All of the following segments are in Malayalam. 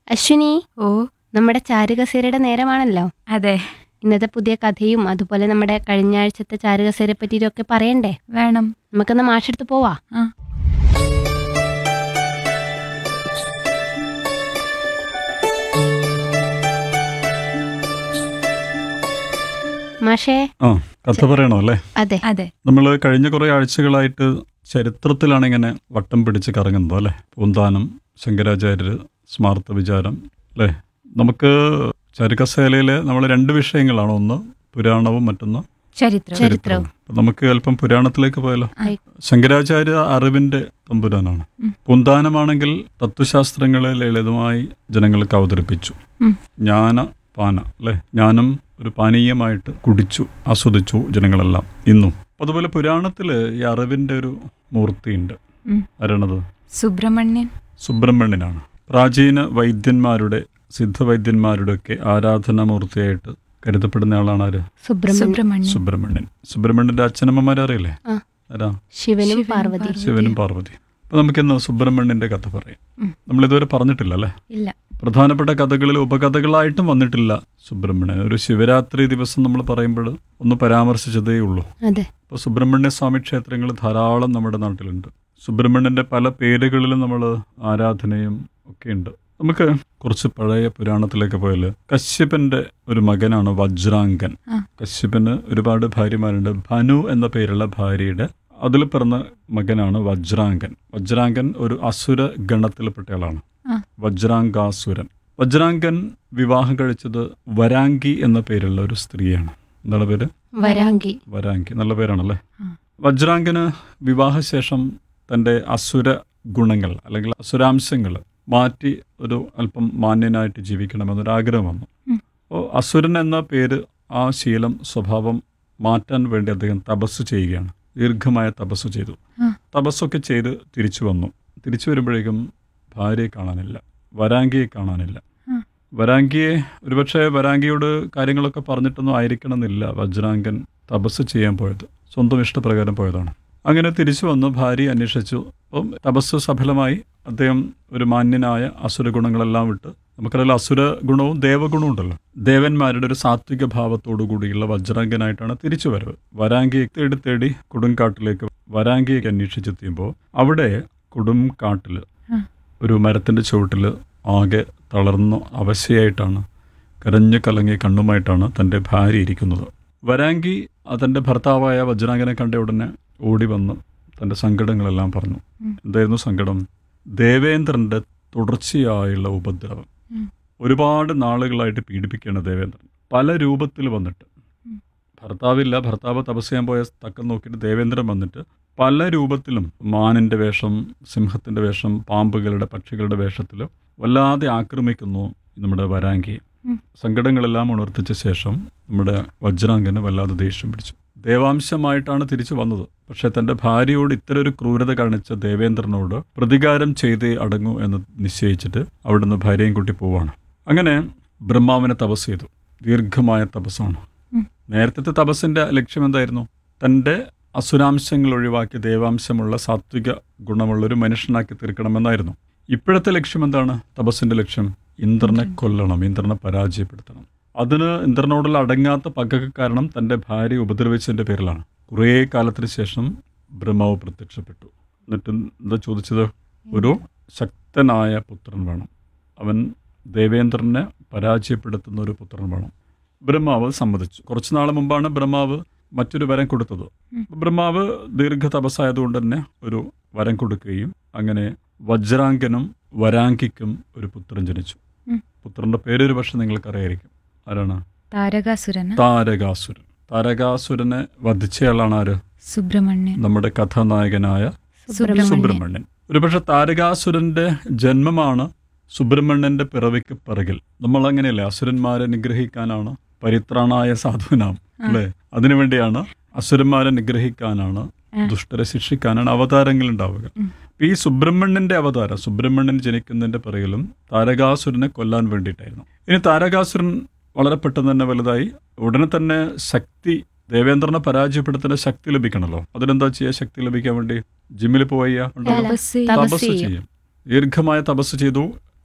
അശ്വിനി ഓ നമ്മുടെ ചാരുകസേരയുടെ നേരമാണല്ലോ അതെ ഇന്നത്തെ പുതിയ കഥയും അതുപോലെ നമ്മുടെ കഴിഞ്ഞ ആഴ്ചത്തെ ചാരുകസേരയെ പറ്റിയൊക്കെ പറയണ്ടേ വേണം നമുക്കൊന്ന് മാഷെടുത്ത് പോവാ ആ മാഷേ ആ കഥ പറയണോ അല്ലേ അതെ അതെ നമ്മൾ കഴിഞ്ഞ കുറേ ആഴ്ചകളായിട്ട് ചരിത്രത്തിലാണ് ഇങ്ങനെ വട്ടം പിടിച്ച് കറങ്ങുന്നത് അല്ലേ പൂന്താനം ശങ്കരാചാര്യർ സ്മാർത്ത വിചാരം അല്ലേ നമുക്ക് ചരുക്കസേലയിലെ നമ്മൾ രണ്ട് വിഷയങ്ങളാണ് ഒന്ന് പുരാണവും മറ്റൊന്ന് ചരിത്രം ചരിത്രവും. അപ്പൊ നമുക്ക് അല്പം പുരാണത്തിലേക്ക് പോയാലോ ആയി. ശങ്കരാചാര്യ അറിവിന്റെ തമ്പുരാനാണ് ഉം. പൂന്താനമാണെങ്കിൽ തത്വശാസ്ത്രങ്ങളെ ലളിതമായി ജനങ്ങൾക്ക് അവതരിപ്പിച്ചു ഉം. ജ്ഞാന പാന അല്ലെ ജ്ഞാനം ഒരു പാനീയമായിട്ട് കുടിച്ചു ആസ്വദിച്ചു ജനങ്ങളെല്ലാം ഇന്നും അതുപോലെ പുരാണത്തില് ഈ അറിവിന്റെ ഒരു മൂർത്തിയുണ്ട് ഉം. ആരാണത് സുബ്രഹ്മണ്യൻ സുബ്രഹ്മണ്യനാണ് പ്രാചീന വൈദ്യന്മാരുടെ സിദ്ധവൈദ്യന്മാരുടെ ഒക്കെ ആരാധനാമൂർത്തിയായിട്ട് കരുതപ്പെടുന്ന ആളാണ് ആര് സുബ്രഹ്മണ്യം സുബ്രഹ്മണ്യൻ സുബ്രഹ്മണ്യൻ സുബ്രഹ്മണ്യന്റെ അച്ഛനമ്മമാരെ അറിയില്ലേ ആ. ആരാ ശിവനും ശിവനും പാർവതി പാർവതി. ശിവനും പാർവതി അപ്പൊ നമുക്കിന്ന് സുബ്രഹ്മണ്യന്റെ കഥ പറയാം ഉം. നമ്മൾ ഇതുവരെ പറഞ്ഞിട്ടില്ല അല്ലേ ഇല്ല പ്രധാനപ്പെട്ട കഥകളിൽ ഉപകഥകളായിട്ടും വന്നിട്ടില്ല സുബ്രഹ്മണ്യൻ ഒരു ശിവരാത്രി ദിവസം നമ്മൾ പറയുമ്പോൾ ഒന്ന് പരാമർശിച്ചതേ ഉള്ളൂ അതെ ഇപ്പോൾ സുബ്രഹ്മണ്യ സ്വാമി ക്ഷേത്രങ്ങൾ ധാരാളം നമ്മുടെ നാട്ടിലുണ്ട് സുബ്രഹ്മണ്യന്റെ പല പേരുകളിലും നമ്മൾ ആരാധനയും ഒക്കെ ഉണ്ട് നമുക്ക് കുറച്ച് പഴയ പുരാണത്തിലേക്ക് പോയാൽ കശ്യപന്റെ ഒരു മകനാണ് വജ്രാംഗൻ ആ. കശ്യപന് ഒരുപാട് ഭാര്യമാരുണ്ട് ഭനു എന്ന പേരുള്ള ഭാര്യയുടെ അതിൽ പിറന്ന മകനാണ് വജ്രാംഗൻ വജ്രാംഗൻ ഒരു അസുര ഗണത്തിൽപ്പെട്ടയാളാണ് ആ. വജ്രാംഗാസുരൻ വജ്രാംഗൻ വിവാഹം കഴിച്ചത് വരാങ്കി എന്ന പേരുള്ള ഒരു സ്ത്രീയാണ് എന്താണ് പേര് വരാങ്കി വരാങ്കി നല്ല പേരാണല്ലേ ആ. വജ്രാംഗന് വിവാഹശേഷം തൻ്റെ അസുര ഗുണങ്ങൾ അല്ലെങ്കിൽ അസുരാംശങ്ങൾ മാറ്റി ഒരു അല്പം മാന്യനായിട്ട് ജീവിക്കണമെന്നൊരു ആഗ്രഹം വന്നു ഉം. അപ്പോൾ അസുരൻ എന്ന പേര് ആ ശീലം സ്വഭാവം മാറ്റാൻ വേണ്ടി അദ്ദേഹം തപസ് ചെയ്യുകയാണ് ദീർഘമായ തപസ് ചെയ്തു ആ. തപസ്സൊക്കെ ചെയ്ത് തിരിച്ചു വന്നു തിരിച്ചു വരുമ്പോഴേക്കും ഭാര്യയെ കാണാനില്ല വരാങ്കിയെ കാണാനില്ല ആ. വരാങ്കിയെ ഒരുപക്ഷെ വരാങ്കിയോട് കാര്യങ്ങളൊക്കെ പറഞ്ഞിട്ടൊന്നും ആയിരിക്കണമെന്നില്ല വജ്രാംഗൻ തപസ് ചെയ്യാൻ പോയത് സ്വന്തം ഇഷ്ടപ്രകാരം പോയതാണ് അങ്ങനെ തിരിച്ചു വന്നു ഭാര്യ അന്വേഷിച്ചു അപ്പം തപസ് സഫലമായി അദ്ദേഹം ഒരു മാന്യനായ അസുര ഗുണങ്ങളെല്ലാം വിട്ട് നമുക്കറിയാലോ അസുര ഗുണവും ദേവഗുണവും ഉണ്ടല്ലോ ദേവന്മാരുടെ ഒരു സാത്വിക ഭാവത്തോടു കൂടിയുള്ള വജ്രാംഗനായിട്ടാണ് തിരിച്ചു വരവ് വരാങ്കിയെ തേടി തേടി കൊടുങ്കാട്ടിലേക്ക് വരാങ്കിയെ അന്വേഷിച്ചെത്തിയുമ്പോൾ അവിടെ കൊടുംകാട്ടിൽ ആ. ഒരു മരത്തിൻ്റെ ചുവട്ടിൽ ആകെ തളർന്നു അവശയായിട്ടാണ് കരഞ്ഞു കലങ്ങിയ കണ്ണുമായിട്ടാണ് തൻ്റെ ഭാര്യ ഇരിക്കുന്നത് വരാങ്കി തൻ്റെ ഭർത്താവായ വജ്രാംഗനെ കണ്ട ഉടനെ ഓടി വന്ന് തൻ്റെ സങ്കടങ്ങളെല്ലാം പറഞ്ഞു ഉം. എന്തായിരുന്നു സങ്കടം ദേവേന്ദ്രൻ്റെ തുടർച്ചയായുള്ള ഉപദ്രവം ഉം. ഒരുപാട് നാളുകളായിട്ട് പീഡിപ്പിക്കുകയാണ് ദേവേന്ദ്രൻ പല രൂപത്തിൽ വന്നിട്ട് ഉം. ഭർത്താവില്ല ഭർത്താവ് തപസ് ചെയ്യാൻ പോയ തക്കം നോക്കിയിട്ട് ദേവേന്ദ്രൻ വന്നിട്ട് പല രൂപത്തിലും മാനിൻ്റെ വേഷം സിംഹത്തിൻ്റെ വേഷം പാമ്പുകളുടെ പക്ഷികളുടെ വേഷത്തിൽ വല്ലാതെ ആക്രമിക്കുന്നു നമ്മുടെ വരാങ്കിയെ ഉം. സങ്കടങ്ങളെല്ലാം ഉണർത്തിച്ച ശേഷം നമ്മുടെ വജ്രാംഗന് വല്ലാതെ ദേഷ്യം പിടിച്ചു ദേവാംശമായിട്ടാണ് തിരിച്ചു വന്നത് പക്ഷെ തൻ്റെ ഭാര്യയോട് ഇത്തരം ഒരു ക്രൂരത കാണിച്ച ദേവേന്ദ്രനോട് പ്രതികാരം ചെയ്തേ അടങ്ങൂ എന്ന് നിശ്ചയിച്ചിട്ട് അവിടുന്ന് ഭാര്യയും കൂട്ടി പോവാണ് അങ്ങനെ ബ്രഹ്മാവിനെ തപസ് ചെയ്തു ദീർഘമായ തപസ്സാണ് ഉം. നേരത്തെ തപസ്സിന്റെ ലക്ഷ്യം എന്തായിരുന്നു തൻ്റെ അസുരാംശങ്ങൾ ഒഴിവാക്കി ദേവാംശമുള്ള സാത്വിക ഗുണമുള്ള ഒരു മനുഷ്യനാക്കി തീർക്കണമെന്നായിരുന്നു ഇപ്പോഴത്തെ ലക്ഷ്യം എന്താണ് തപസ്സിന്റെ ലക്ഷ്യം ഇന്ദ്രനെ കൊല്ലണം ഇന്ദ്രനെ പരാജയപ്പെടുത്തണം അതിന് ഇന്ദ്രനോടുള്ള അടങ്ങാത്ത പകക്ക് കാരണം തൻ്റെ ഭാര്യ ഉപദ്രവിച്ചതിൻ്റെ പേരിലാണ് കുറേ കാലത്തിന് ശേഷം ബ്രഹ്മാവ് പ്രത്യക്ഷപ്പെട്ടു എന്നിട്ട് എന്താ ചോദിച്ചത് ഒരു ശക്തനായ പുത്രൻ വേണം അവൻ ദേവേന്ദ്രനെ പരാജയപ്പെടുത്തുന്ന ഒരു പുത്രൻ വേണം ബ്രഹ്മാവ് സമ്മതിച്ചു കുറച്ചു നാൾ മുമ്പാണ് ബ്രഹ്മാവ് മറ്റൊരു വരം കൊടുത്തത് ഉം. ബ്രഹ്മാവ് ദീർഘ തപസ്സായതുകൊണ്ട് തന്നെ ഒരു വരം കൊടുക്കുകയും അങ്ങനെ വജ്രാംഗനും വരാങ്കിക്കും ഒരു പുത്രൻ ജനിച്ചു ഉം. പുത്രന്റെ പേരൊരു പക്ഷെ നിങ്ങൾക്കറിയായിരിക്കും ആരാണ് താരകാസുരന താരകാസുരൻ താരകാസുരനെ വധിച്ചയാളാണ് ആര് സുബ്രഹ്മണ്യൻ നമ്മുടെ കഥാനായകനായ സുബ്രഹ്മണ്യൻ സുബ്രഹ്മണ്യൻ ഒരുപക്ഷെ താരകാസുരന്റെ ജന്മമാണ് സുബ്രഹ്മണ്യന്റെ പിറവിക്ക് പിറകിൽ നമ്മൾ അങ്ങനെയല്ലേ അസുരന്മാരെ നിഗ്രഹിക്കാനാണ് പരിത്രാണായ സാധുവിനാം അല്ലേ അതിനുവേണ്ടിയാണ് അസുരന്മാരെ നിഗ്രഹിക്കാനാണ് ആ. ദുഷ്ടരെ ശിക്ഷിക്കാനാണ് അവതാരങ്ങൾ ഉണ്ടാവുക ഉം. അപ്പൊ ഈ സുബ്രഹ്മണ്യന്റെ അവതാരം സുബ്രഹ്മണ്യൻ ജനിക്കുന്നതിന്റെ പിറകിലും താരകാസുരനെ കൊല്ലാൻ വേണ്ടിയിട്ടായിരുന്നു ഇനി താരകാസുരൻ വളരെ പെട്ടെന്ന് തന്നെ വലുതായി ഉടനെ തന്നെ ശക്തി ദേവേന്ദ്രനെ പരാജയപ്പെടുത്തേണ്ട ശക്തി ലഭിക്കണമല്ലോ അതിനെന്താ ചെയ്യുക ശക്തി ലഭിക്കാൻ വേണ്ടി ജിമ്മിൽ പോയ തപസ് തപസ് തപസ് ചെയ്യും. ചെയ്യും ദീർഘമായ തപസ് ചെയ്തു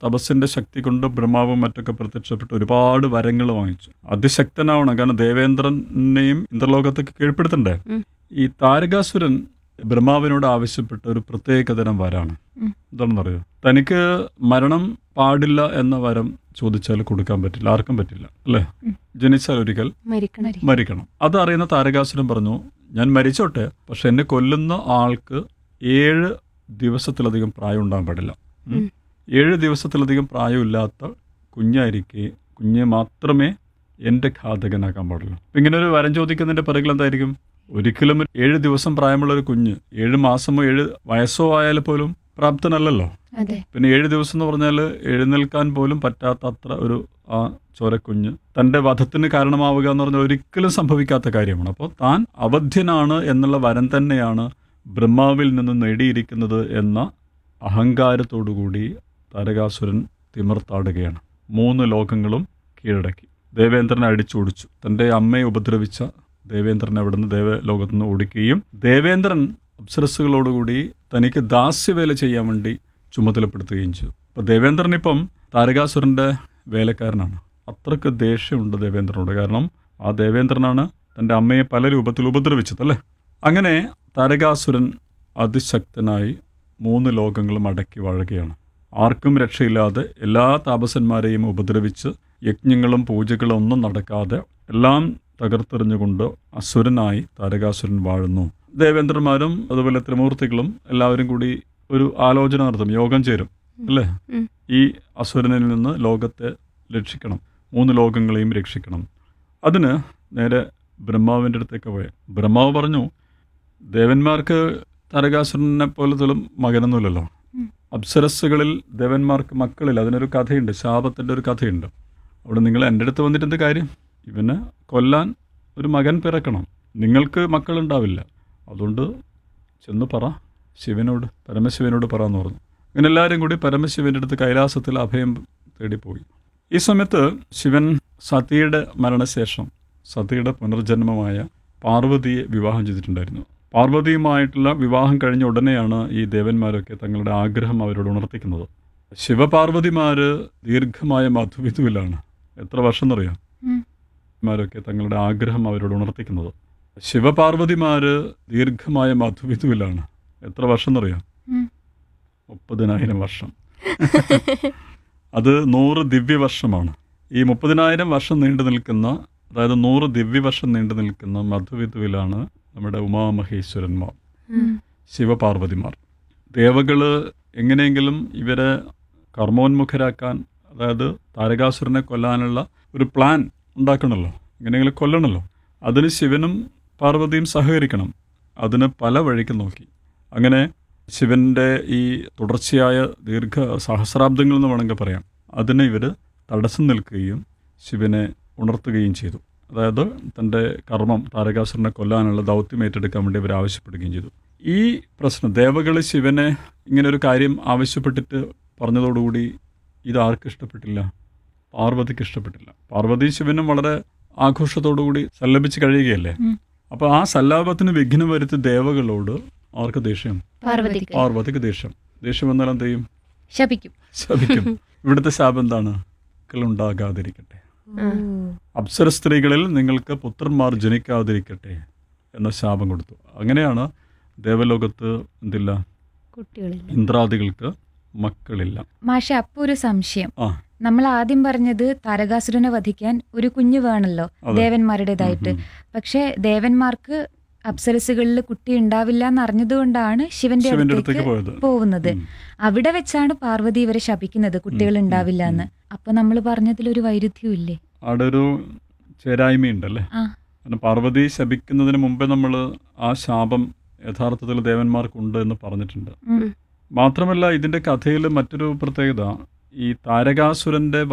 തപസ്സിന്റെ ശക്തി കൊണ്ട് ബ്രഹ്മാവും മറ്റൊക്കെ പ്രത്യക്ഷപ്പെട്ട് ഒരുപാട് വരങ്ങൾ വാങ്ങിച്ചു അതിശക്തനാവണം കാരണം ദേവേന്ദ്രനെയും ഇന്ദ്രലോകത്തൊക്കെ കീഴ്പ്പെടുത്തണ്ടേ ഉം. ഈ താരകാസുരൻ ബ്രഹ്മാവിനോട് ആവശ്യപ്പെട്ട ഒരു പ്രത്യേക തരം വരാണ് ഉം. എന്താണെന്നറിയോ തനിക്ക് മരണം പാടില്ല എന്ന വരം ചോദിച്ചാൽ കൊടുക്കാൻ പറ്റില്ല ആർക്കും പറ്റില്ല അല്ലേ ഉം. ജനിച്ചാൽ ഒരിക്കൽ മരിക്കണം മരിക്കണം അതറിയുന്ന താരകാസുരൻ പറഞ്ഞു ഞാൻ മരിച്ചോട്ടെ പക്ഷെ എന്നെ കൊല്ലുന്ന ആൾക്ക് ഏഴ് ദിവസത്തിലധികം പ്രായം ഉണ്ടാകാൻ പാടില്ല ഉം. ഉം. ഏഴ് ദിവസത്തിലധികം പ്രായമില്ലാത്ത കുഞ്ഞായിരിക്കെ കുഞ്ഞെ മാത്രമേ എൻ്റെ ഘാതകനാക്കാൻ പാടുള്ളൂ അപ്പൊ ഇങ്ങനെ ഒരു വരം ചോദിക്കുന്നതിന്റെ പിറകിൽ എന്തായിരിക്കും ഒരിക്കലും ഒരു ഏഴ് ദിവസം പ്രായമുള്ള ഒരു കുഞ്ഞ് ഏഴ് മാസമോ ഏഴ് വയസ്സോ ആയാൽ പോലും പ്രാപ്തനല്ലല്ലോ അതെ പിന്നെ ഏഴ് ദിവസം എന്ന് പറഞ്ഞാൽ എഴുന്നേൽക്കാൻ പോലും പറ്റാത്ത അത്ര ഒരു ആ ചോരക്കുഞ്ഞ് തൻ്റെ വധത്തിന് കാരണമാവുക എന്ന് പറഞ്ഞാൽ ഒരിക്കലും സംഭവിക്കാത്ത കാര്യമാണ് അപ്പോൾ താൻ അവധ്യനാണ് എന്നുള്ള വരം തന്നെയാണ് ബ്രഹ്മാവിൽ നിന്ന് നേടിയിരിക്കുന്നത് എന്ന അഹങ്കാരത്തോടുകൂടി താരകാസുരൻ തിമിർത്താടുകയാണ് മൂന്ന് ലോകങ്ങളും കീഴടക്കി ദേവേന്ദ്രനെ അടിച്ചോടിച്ചു തൻ്റെ അമ്മയെ ഉപദ്രവിച്ച ദേവേന്ദ്രനെ അവിടുന്ന് ദേവലോകത്തു നിന്ന് ഓടിക്കുകയും ദേവേന്ദ്രൻ അപ്സരസ്സുകളോടുകൂടി തനിക്ക് ദാസ്യവേല ചെയ്യാൻ വേണ്ടി ചുമതലപ്പെടുത്തുകയും ചെയ്തു അപ്പോൾ ദേവേന്ദ്രൻ ഇപ്പം താരകാസുരൻ്റെ വേലക്കാരനാണ് അത്രക്ക് ദേഷ്യമുണ്ട് ദേവേന്ദ്രനോട് കാരണം ആ ദേവേന്ദ്രനാണ് തൻ്റെ അമ്മയെ പല രൂപത്തിൽ ഉപദ്രവിച്ചത് അല്ലേ അങ്ങനെ താരകാസുരൻ അതിശക്തനായി മൂന്ന് ലോകങ്ങളും അടക്കി വാഴുകയാണ് ആർക്കും രക്ഷയില്ലാതെ എല്ലാ താപസന്മാരെയും ഉപദ്രവിച്ച് യജ്ഞങ്ങളും പൂജകളും ഒന്നും നടക്കാതെ എല്ലാം തകർത്തെറിഞ്ഞുകൊണ്ട് അസുരനായി താരകാസുരൻ വാഴുന്നു ദേവേന്ദ്രന്മാരും അതുപോലെ ത്രിമൂർത്തികളും എല്ലാവരും കൂടി ഒരു ആലോചന നടത്തും യോഗം ചേരും അല്ലേ ഉം. ഈ അസുരനിൽ നിന്ന് ലോകത്തെ രക്ഷിക്കണം മൂന്ന് ലോകങ്ങളെയും രക്ഷിക്കണം അതിന് നേരെ ബ്രഹ്മാവിൻ്റെ അടുത്തേക്ക് പോയ ബ്രഹ്മാവ് പറഞ്ഞു ദേവന്മാർക്ക് താരകാസുരനെ പോലത്തെ മകനൊന്നുമില്ലല്ലോ ഉം. അപ്സരസ്സുകളിൽ ദേവന്മാർക്ക് മക്കളില്ല അതിനൊരു കഥയുണ്ട് ശാപത്തിൻ്റെ ഒരു കഥയുണ്ട് അവിടെ നിങ്ങൾ എൻ്റെ അടുത്ത് വന്നിട്ട് എന്ത് കാര്യം ഇവന് കൊല്ലാൻ ഒരു മകൻ പിറക്കണം നിങ്ങൾക്ക് മക്കളുണ്ടാവില്ല അതുകൊണ്ട് ചെന്ന് പറ ശിവനോട് പരമശിവനോട് പറ എന്ന് പറഞ്ഞു അങ്ങനെ എല്ലാവരും കൂടി പരമശിവന്റെ അടുത്ത് കൈലാസത്തിൽ അഭയം തേടിപ്പോയി ഈ സമയത്ത് ശിവൻ സതിയുടെ മരണശേഷം സതിയുടെ പുനർജന്മമായ പാർവതിയെ വിവാഹം ചെയ്തിട്ടുണ്ടായിരുന്നു പാർവതിയുമായിട്ടുള്ള വിവാഹം കഴിഞ്ഞ ഉടനെയാണ് ഈ ദേവന്മാരൊക്കെ തങ്ങളുടെ ആഗ്രഹം അവരോട് ഉണർത്തിക്കുന്നത് ശിവപാർവതിമാര് ദീർഘമായ മധുവിധുവിലാണ് എത്ര വർഷം എന്നറിയാം ഉം. മാരൊക്കെ തങ്ങളുടെ ആഗ്രഹം അവരോട് ഉണർത്തിക്കുന്നത് ശിവപാർവതിമാര് ദീർഘമായ മധുവിധുവിലാണ് എത്ര വർഷം എന്നറിയാം ഉം. മുപ്പതിനായിരം വർഷം അത് നൂറ് ദിവ്യവർഷമാണ് ഈ മുപ്പതിനായിരം വർഷം നീണ്ടു നിൽക്കുന്ന അതായത് നൂറ് ദിവ്യവർഷം നീണ്ടു നിൽക്കുന്ന മധുവിധുവിലാണ് നമ്മുടെ ഉമാമഹേശ്വരന്മാർ ഉം. ശിവപാർവതിമാർ ദേവകള് എങ്ങനെയെങ്കിലും ഇവരെ കർമ്മോന്മുഖരാക്കാൻ അതായത് താരകാസുരനെ കൊല്ലാനുള്ള ഒരു പ്ലാൻ ഉണ്ടാക്കണമല്ലോ എങ്ങനെയെങ്കിലും കൊല്ലണമല്ലോ അതിന് ശിവനും പാർവതിയും സഹകരിക്കണം അതിന് പല വഴിക്ക് നോക്കി അങ്ങനെ ശിവന്റെ ഈ തുടർച്ചയായ ദീർഘ സഹസ്രാബ്ദങ്ങൾ എന്ന് വേണമെങ്കിൽ പറയാം അതിന് ഇവർ തടസ്സം നിൽക്കുകയും ശിവനെ ഉണർത്തുകയും ചെയ്തു അതായത് തൻ്റെ കർമ്മം താരകാസുരനെ കൊല്ലാനുള്ള ദൗത്യം ഏറ്റെടുക്കാൻ വേണ്ടി അവർ ആവശ്യപ്പെടുകയും ചെയ്തു ഈ പ്രശ്നം ദേവകൾ ശിവനെ ഇങ്ങനെ ഒരു കാര്യം ആവശ്യപ്പെട്ടിട്ട് പറഞ്ഞതോടുകൂടി ഇത് ആർക്കും ഇഷ്ടപ്പെട്ടില്ല പാർവതിക്ക് ഇഷ്ടപ്പെട്ടില്ല പാർവതി ശിവനും വളരെ ആഘോഷത്തോടുകൂടി സല്ലപിച്ച് കഴിയുകയല്ലേ ഉം. അപ്പോൾ ആ സല്ലാപത്തിന് വിഘ്നം വരുത്തി ദേവകളോട് ആർക്ക് ദേഷ്യം പാർവതിക്ക് പാർവതിക്ക് ദേഷ്യം ദേഷ്യം വന്നാൽ എന്ത് ചെയ്യും ശപിക്കും ശപിക്കും ഇവിടുത്തെ ശാപം എന്താണ് മക്കളുണ്ടാകാതിരിക്കട്ടെ ആ. അപ്സര സ്ത്രീകളിൽ നിങ്ങൾക്ക് പുത്രന്മാർ ജനിക്കാതിരിക്കട്ടെ എന്ന ശാപം കൊടുത്തു അങ്ങനെയാണ് ദേവലോകത്ത് എന്തില്ല കുട്ടികളില്ല ഇന്ദ്രാദികൾക്ക് മക്കളില്ല മാഷ അപ്പൊ ഒരു സംശയം ആ നമ്മൾ ആദ്യം പറഞ്ഞത് താരകാസുരനെ വധിക്കാൻ ഒരു കുഞ്ഞ് വേണല്ലോ അതെ. ദേവന്മാരുടേതായിട്ട് ഉം, ഉം. പക്ഷെ ദേവന്മാർക്ക് അപ്സരസുകളിൽ കുട്ടി ഉണ്ടാവില്ല എന്ന് അറിഞ്ഞതുകൊണ്ടാണ് ശിവന്റെ ശിവന്റെ അടുത്തേക്ക് അടുത്തേക്ക് പോയത് പോകുന്നത് ഉം. അവിടെ വെച്ചാണ് പാർവതി ഇവരെ ശപിക്കുന്നത് കുട്ടികൾ ഉം, ഉണ്ടാവില്ല എന്ന് അപ്പൊ നമ്മൾ പറഞ്ഞതിൽ ഒരു വൈരുദ്ധ്യം ഇല്ലേ അവിടെ ഒരു ചേരായ്മയുണ്ടല്ലേ ആ കാരണം പാർവതി ശപിക്കുന്നതിന് മുമ്പേ നമ്മൾ ആ ശാപം യഥാർത്ഥത്തിൽ ദേവന്മാർക്കുണ്ട് എന്ന് പറഞ്ഞിട്ടുണ്ട് ഉം. മാത്രമല്ല ഇതിന്റെ കഥയിൽ മറ്റൊരു പ്രത്യേകത ഈ താരകാസുരന്റെ